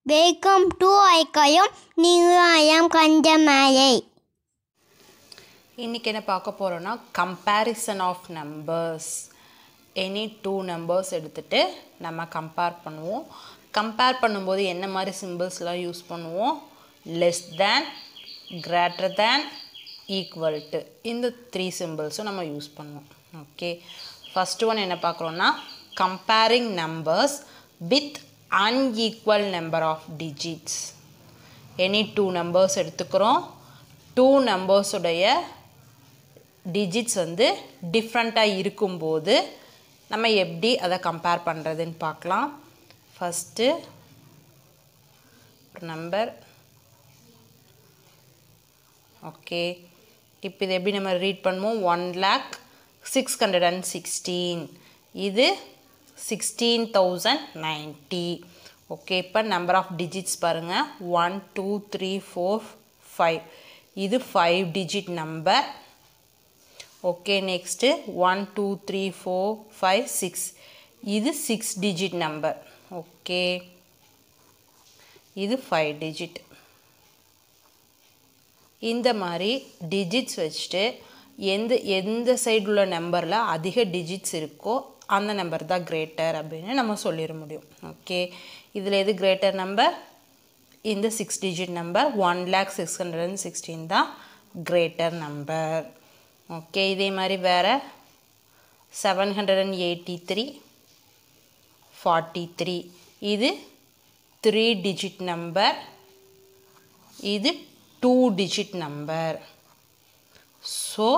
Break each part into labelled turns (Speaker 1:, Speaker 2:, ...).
Speaker 1: welcome to ஐக்கயம் நியாயம் கஞ்சமலை
Speaker 2: இன்றைக்கி என்ன பார்க்க போகிறோன்னா comparison of numbers any two numbers எடுத்துகிட்டு நம்ம கம்பேர் பண்ணுவோம் கம்பேர் பண்ணும்போது என்ன மாதிரி சிம்பிள்ஸ்லாம் யூஸ் பண்ணுவோம் less than greater than equal to இந்த த்ரீ சிம்பிள்ஸும் நம்ம யூஸ் பண்ணுவோம் ஓகே ஃபஸ்ட் ஒன் என்ன பார்க்குறோன்னா comparing numbers with unequal number of digits any two numbers எடுத்துக்கிறோம் டூ நம்பர்ஸுடைய டிஜிட்ஸ் வந்து டிஃப்ரெண்ட்டாக இருக்கும்போது நம்ம எப்படி அதை கம்பேர் பண்ணுறதுன்னு பார்க்கலாம் ஃபஸ்ட்டு ஒரு நம்பர் ஓகே இப்போ இது எப்படி நம்ம ரீட் பண்ணுவோம் one lakh six hundred and sixteen இது சிக்ஸ்டீன் தௌசண்ட் நைன்ட்டி ஓகே இப்போ நம்பர் ஆஃப் டிஜிட்ஸ் பாருங்கள் one two three four five இது five digit number okay next one two three four five six இது சிக்ஸ் டிஜிட் நம்பர் ஓகே இது five digit இந்த மாதிரி digits வச்சுட்டு எந்த எந்த சைடு உள்ள நம்பரில் அதிக டிஜிட்ஸ் இருக்கோ அந்த நம்பர் தான் கிரேட்டர் அப்படின்னு நம்ம சொல்லிட முடியும் ஓகே இதில் எது கிரேட்டர் நம்பர் இந்த six digit number one lakh six hundred and sixteen தான் கிரேட்டர் நம்பர் ஓகே இதே மாதிரி வேறு seven hundred and eighty three forty three இது த்ரீ டிஜிட் நம்பர் இது two digit number so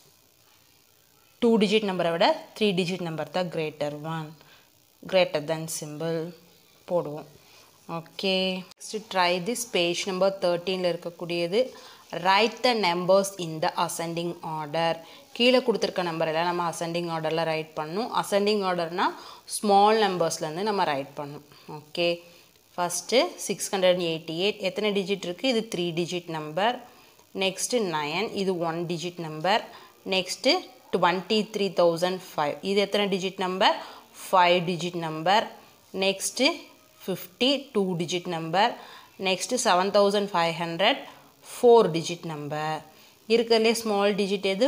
Speaker 2: two digit நம்பரை விட த்ரீ டிஜிட் நம்பர் தான் greater one greater than symbol போடுவோம் okay next try this page number தேர்ட்டீனில் இருக்கக்கூடியது write the numbers in the ascending order கீழே கொடுத்துருக்க நம்பர் எல்லாம் நம்ம அசெண்டிங் ஆர்டரில் ரைட் பண்ணணும் அசெண்டிங் ஆர்டர்னால் ஸ்மால் நம்பர்ஸ்லேருந்து நம்ம ரைட் பண்ணணும் okay first six hundred and eighty eight எத்தனை டிஜிட் இருக்குது இது three digit number next nine இது one digit number next twenty three thousand five இது எத்தனை digit number five digit number next fifty two digit number next seven thousand five hundred four digit number இருக்கிறதுலே small digit எது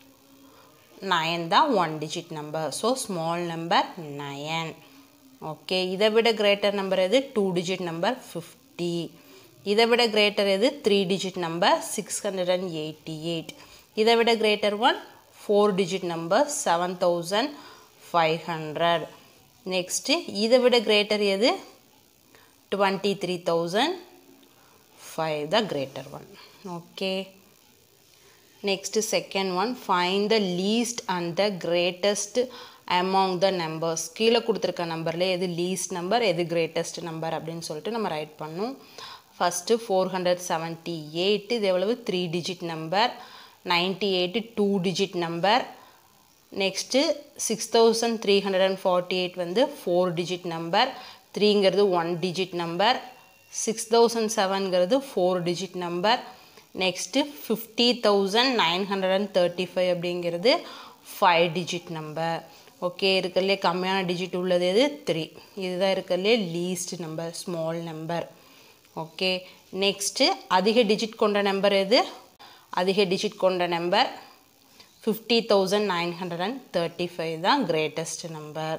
Speaker 2: nine தான் one digit number so small number nine okay இதை விட greater number எது two digit number fifty இதை விட greater எது three digit number six hundred and eighty eight இதை விட greater one four digit number seven thousand five hundred next இதை விட கிரேட்டர் எது twenty three thousand five the greater one okay next second one find the least and the greatest among the numbers கீழே கொடுத்துருக்க நம்பரில் எது least number எது greatest number அப்படின்னு சொல்லிட்டு நம்ம ரைட் பண்ணணும் first four hundred seventy eight இது எவ்வளவு three digit number ninety eight two digit number next six thousand three hundred and forty eight வந்து ஃபோர் டிஜிட் நம்பர் த்ரீங்கிறது one digit number six thousand செவன்கிறது four digit number next fifty thousand nine hundred and thirty five அப்படிங்கிறது five digit number okay இருக்கிறதுலே கம்மியான digit உள்ளது எது three இதுதான் இருக்கிறதுலே least number small number okay next அதிக டிஜிட் கொண்ட நம்பர் எது அதிக டிஜிட் கொண்ட number fifty thousand nine hundred and thirty five தான் greatest number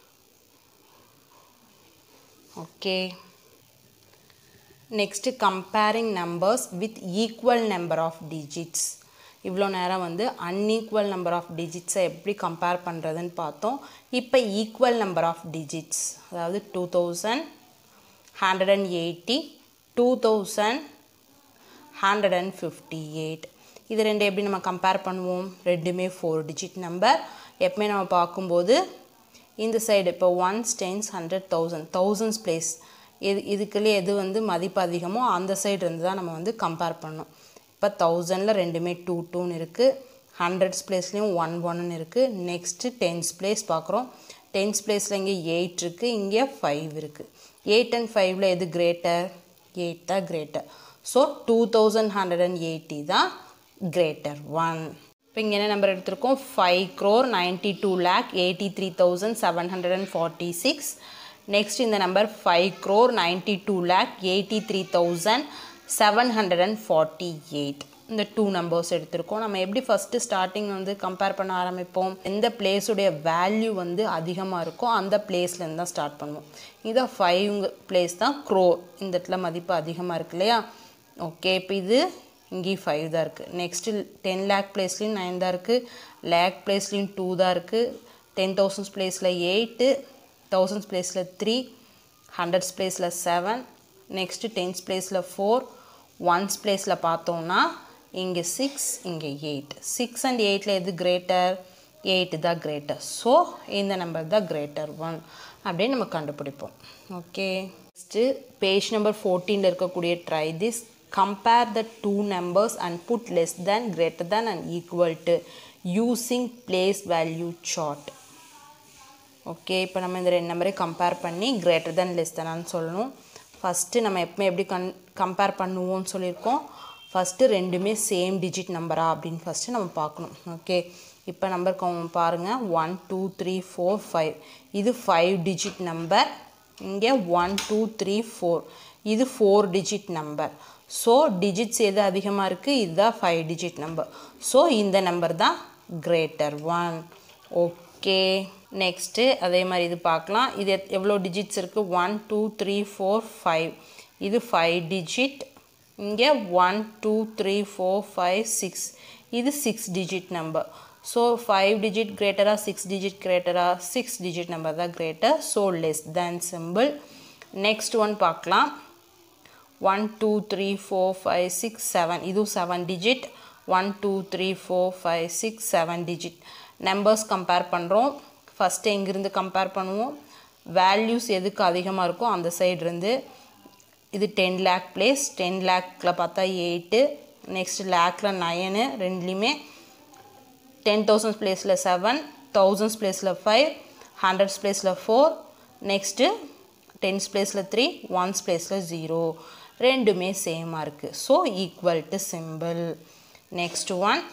Speaker 2: okay next comparing numbers with equal number of digits இவ்வளோ நேரம் வந்து அன்ஈக்குவல் நம்பர் ஆஃப் டிஜிட்ஸை எப்படி கம்பேர் பண்ணுறதுன்னு பார்த்தோம் இப்போ ஈக்குவல் நம்பர் ஆஃப் டிஜிட்ஸ் அதாவது two thousand hundred and eighty two thousand hundred and fifty eight இது ரெண்டு எப்படி நம்ம கம்பேர் பண்ணுவோம் ரெண்டுமே ஃபோர் டிஜிட் நம்பர் எப்பவுமே நம்ம பார்க்கும்போது இந்த சைடு இப்போ ones tens hundred thousand thousands place இது இதுக்குள்ளே எது வந்து மதிப்பு அதிகமோ அந்த சைடு இருந்து தான் நம்ம வந்து கம்பேர் பண்ணணும் இப்போ தௌசண்டில் ரெண்டுமே டூ டூன்னு இருக்குது ஹண்ட்ரட்ஸ் பிளேஸ்லேயும் ஒன் ஒன்னு இருக்குது நெக்ஸ்ட்டு டென்ஸ் பிளேஸ் பார்க்குறோம் டென்ஸ் பிளேஸில் இங்கே எயிட் இருக்குது இங்கே ஃபைவ் இருக்குது எயிட் அண்ட் ஃபைவ்ல எது கிரேட்டர் எயிட் தான் greater so two thousand hundred and eighty தான் கிரேட்டர் ஒன் இப்போ இங்கே என்ன நம்பர் எடுத்திருக்கோம் five crore ninety two lakh eighty three thousand seven hundred and forty six next இந்த number five crore ninety two lakh eighty three thousand seven hundred and forty eight இந்த two numbers எடுத்திருக்கோம் நம்ம எப்படி ஃபஸ்ட்டு ஸ்டார்டிங் வந்து கம்பேர் பண்ண ஆரம்பிப்போம் எந்த பிளேஸுடைய வேல்யூ வந்து அதிகமாக இருக்கோ அந்த பிளேஸ்லேருந்து தான் ஸ்டார்ட் பண்ணுவோம் இதான் ஃபைவ் பிளேஸ் தான் க்ரோ இந்த இடத்துல மதிப்பு அதிகமாக இருக்கு இல்லையா ஓகே இப்போ இது இங்கேயும் ஃபைவ் தான் இருக்குது நெக்ஸ்ட்டு டென் லேக் பிளேஸ்லேயும் நைன் தான் இருக்குது லேக் பிளேஸ்லேயும் டூ தான் இருக்குது டென் தௌசண்ட்ஸ் பிளேஸில் எயிட்டு தௌசண்ட்ஸ் பிளேஸில் த்ரீ ஹண்ட்ரட்ஸ் பிளேஸில் செவன் நெக்ஸ்ட்டு டென்ஸ் பிளேஸில் ஃபோர் ஒன்ஸ் பிளேஸில் பார்த்தோம்னா இங்கே சிக்ஸ் இங்கே எயிட் சிக்ஸ் அண்ட் எயிட்டில் எது கிரேட்டர் எயிட் தான் கிரேட்டர் ஸோ இந்த நம்பர் தான் கிரேட்டர் ஒன் அப்படின்னு நம்ம கண்டுபிடிப்போம் ஓகே நெக்ஸ்ட்டு பேஜ் நம்பர் ஃபோர்டீனில் இருக்கக்கூடிய try this compare the two numbers and put less than greater than and equal to using place value chart okay இப்போ நம்ம இந்த ரெண்டு நம்பரையும் கம்பேர் பண்ணி கிரேட்டர் தேன் லெஸ் தேனான்னு சொல்லணும் ஃபஸ்ட்டு நம்ம எப்பவுமே எப்படி கன் கம்பேர் பண்ணுவோம்னு சொல்லியிருக்கோம் ஃபஸ்ட்டு ரெண்டுமே சேம் டிஜிட் நம்பரா அப்படின்னு ஃபஸ்ட்டு நம்ம பார்க்கணும் ஓகே இப்போ நம்பர் பாருங்கள் one two three four five இது ஃபைவ் டிஜிட் நம்பர் இங்கே ஒன் டூ த்ரீ ஃபோர் இது four digit number so digits எது அதிகமாக இருக்குது இதுதான் ஃபைவ் டிஜிட் நம்பர் ஸோ இந்த நம்பர் தான் கிரேட்டர் ஒன் ஓகே நெக்ஸ்ட்டு அதே மாதிரி இது பார்க்கலாம் இது எத்- எவ்வளோ டிஜிட்ஸ் இருக்குது one two three four five இது ஃபைவ் டிஜிட் இங்கே one two three four five six இது six digit number so five digit கிரேட்டரா சிக்ஸ் டிஜிட் கிரேட்டரா சிக்ஸ் டிஜிட் நம்பர் தான் greater so less than symbol next one பார்க்கலாம் one two three four five six seven இதுவும் seven digit one two three four five six seven digit numbers compare பண்ணுறோம் first எங்கேருந்து compare பண்ணுவோம் values எதுக்கு அதிகமாக இருக்கோ அந்த side இருந்து இது டென் லேக் பிளேஸ் டென் லேக்கில் பார்த்தா எயிட்டு நெக்ஸ்ட் லேக்கில் நயனு ரெண்டுலேயுமே டென் தௌசண்ட்ஸ் பிளேஸில் செவன் தௌசண்ட்ஸ் பிளேஸில் ஃபைவ் ஹண்ட்ரட்ஸ் பிளேஸில் ஃபோர் நெக்ஸ்ட்டு டென்ஸ் பிளேஸில் த்ரீ ஒன்ஸ் பிளேஸில் ஜீரோ ரெண்டுமே சேமாக இருக்குது so equal to symbol next one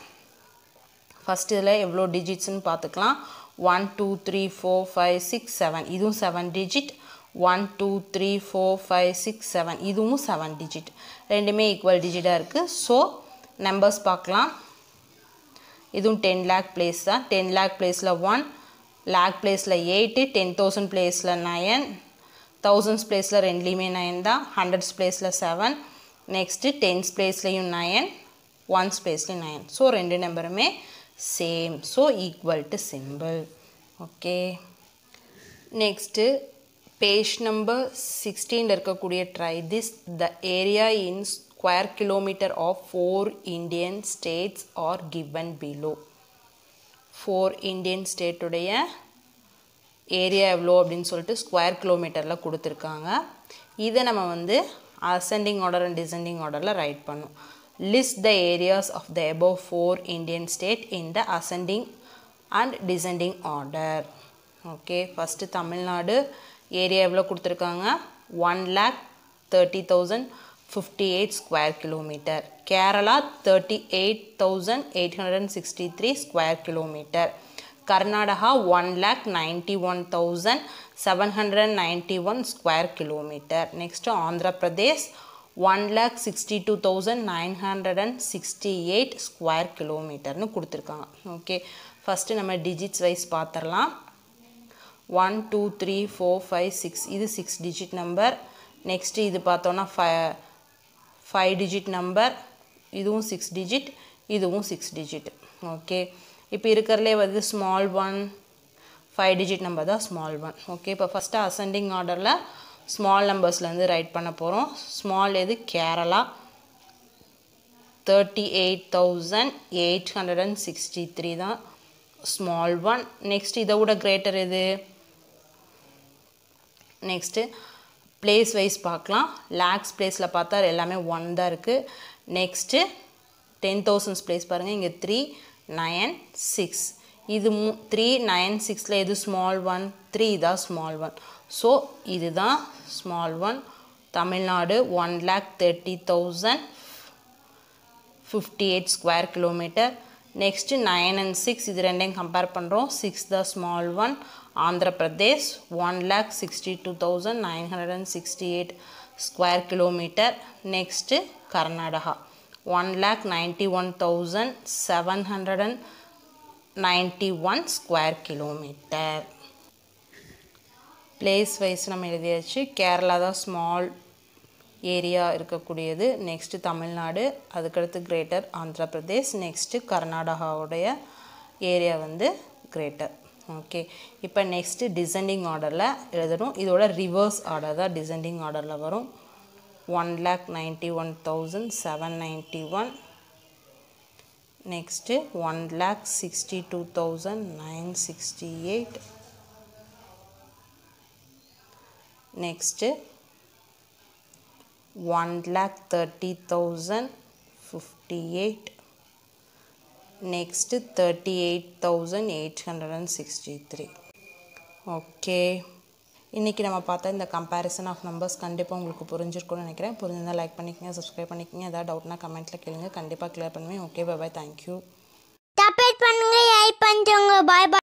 Speaker 2: first இதில் எவ்வளோ டிஜிட்ஸ்னு பார்த்துக்கலாம் one two three four five six seven இதுவும் seven digit one two three four five six seven இதுவும் செவன் டிஜிட் ரெண்டுமே ஈக்குவல் டிஜிட்டாக இருக்குது ஸோ நம்பர்ஸ் பார்க்கலாம் இதுவும் டென் லேக் பிளேஸ் தான் டென் லேக் பிளேஸில் ஒன் லேக் பிளேஸில் எயிட்டு டென் தௌசண்ட் பிளேஸில் நயன் தௌசண்ட்ஸ் பிளேஸில் ரெண்டுலேயுமே நயன் தான் ஹண்ட்ரட்ஸ் பிளேஸில் செவன் நெக்ஸ்ட்டு டென்ஸ் பிளேஸ்லேயும் நயன் ஒன்ஸ் பிளேஸ்லேயும் நயன் ஸோ ரெண்டு நம்பருமே same so equal to symbol okay next page number சிக்ஸ்டீனில் இருக்கக்கூடிய try this the area in square kilometer of four Indian states are given below four Indian ஸ்டேட்டுடைய area எவ்வளோ அப்படின்னு சொல்லிட்டு ஸ்கொயர் கிலோமீட்டரில் கொடுத்துருக்காங்க இதை நம்ம வந்து அசெண்டிங் ஆர்டர் அண்ட் டிசெண்டிங் ஆர்டரில் ரைட் பண்ணோம் list the areas of the above four Indian state in the ascending and descending order okay first Tamil Nadu area எவ்வளோ கொடுத்துருக்காங்க one lakh thirty thousand fifty eight square kilometre Kerala thirty eight thousand eight hundred and sixty three square kilometre Karnataka one lakh ninety one thousand seven hundred ninety one square kilometre next Andhra Pradesh one lakh sixty two thousand nine hundred and sixty eight square கிலோமீட்டர்னு கொடுத்துருக்காங்க okay first நம்ம digits wise பார்த்துடலாம் one two three four five six இது six digit number next இது பார்த்தோன்னா five five digit number இதுவும் six digit இதுவும் six digit okay இப்போ இருக்கிறதுலே வந்து small one five digit number தான் ஸ்மால் ஒன் ஓகே இப்போ ஃபஸ்ட்டு அசெண்டிங் ஆர்டரில் ஸ்மால் நம்பர்ஸ்லேருந்து ரைட் பண்ண போகிறோம் ஸ்மால் எது Kerala thirty eight thousand eight hundred and sixty three தான் ஸ்மால் ஒன் நெக்ஸ்ட் இதை விட கிரேட்டர் எது நெக்ஸ்ட்டு பிளேஸ் வைஸ் பார்க்கலாம் லேக்ஸ் பிளேஸில் பார்த்தா எல்லாமே ஒன் தான் இருக்குது நெக்ஸ்ட்டு டென் தௌசண்ட்ஸ் பிளேஸ் பாருங்கள் இங்கே த்ரீ நயன் சிக்ஸ் இது மூ த்ரீ நயன் சிக்ஸில் எது ஸ்மால் ஒன் த்ரீ தான் ஸ்மால் ஒன் ஸோ இதுதான் small one Tamil Nadu one lakh thirty thousand fifty eight square kilometre next nine and six இது ரெண்டையும் கம்பேர் பண்ணுறோம் six the small one Andhra Pradesh one lakh sixty two thousand nine hundred and sixty eight square kilometre next Karnataka one lakh ninety one thousand seven hundred and ninety one square kilometre place wise நம்ம எழுதியாச்சு கேரளா தான் small area இருக்கக்கூடியது next Tamil Nadu அதுக்கடுத்து greater Andhra Pradesh next கர்நாடகாவுடைய area வந்து greater okay இப்போ next descending ஆர்டரில் எழுதணும் இதோட ரிவர்ஸ் ஆர்டர் தான் டிசெண்டிங் ஆர்டரில் வரும் one lakh ninety one thousand seven ninety one next one lakh sixty two thousand nine sixty eight next one lakh thirty thousand fifty eight next thirty eight thousand eight hundred and sixty three okay இன்றைக்கி நம்ம பார்த்த இந்த comparison of numbers கண்டிப்பாக உங்களுக்கு புரிஞ்சிருக்கும்னு நினைக்கிறேன் புரிஞ்சிருந்தால் like பண்ணிக்கங்க subscribe பண்ணிக்கங்க ஏதாவது டவுட்னா கமெண்ட்டில் கேளுங்க கண்டிப்பாக கிளியர் பண்ணுவேன் ஓகே பாய் தேங்க்யூ
Speaker 1: சப்போர்ட் பண்ணுங்க லைக் பண்ணுங்க பாய் பாய்